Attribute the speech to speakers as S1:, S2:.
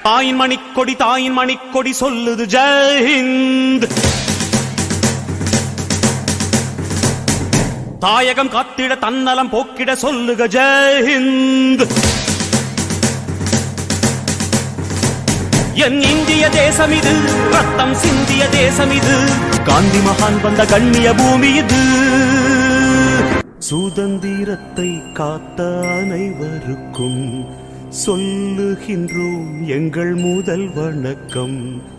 S1: தாயின் மணிக்கொடி தாயின் மணிக்கொடி சொல்லுது ஜெயஹிந்த் தாயகம் காத்திட தன்னலம் போக்கிட சொல்லுக ஜெயஹிந்த் என் இந்திய தேசம் இது ரத்தம் சிந்திய தேசம் இது காந்தி மகான் வந்த கண்ணிய பூமி இது சுதந்திரத்தை காத்த அனைவருக்கும் சொல்லுகின்றோம் எங்கள் முதல் வணக்கம்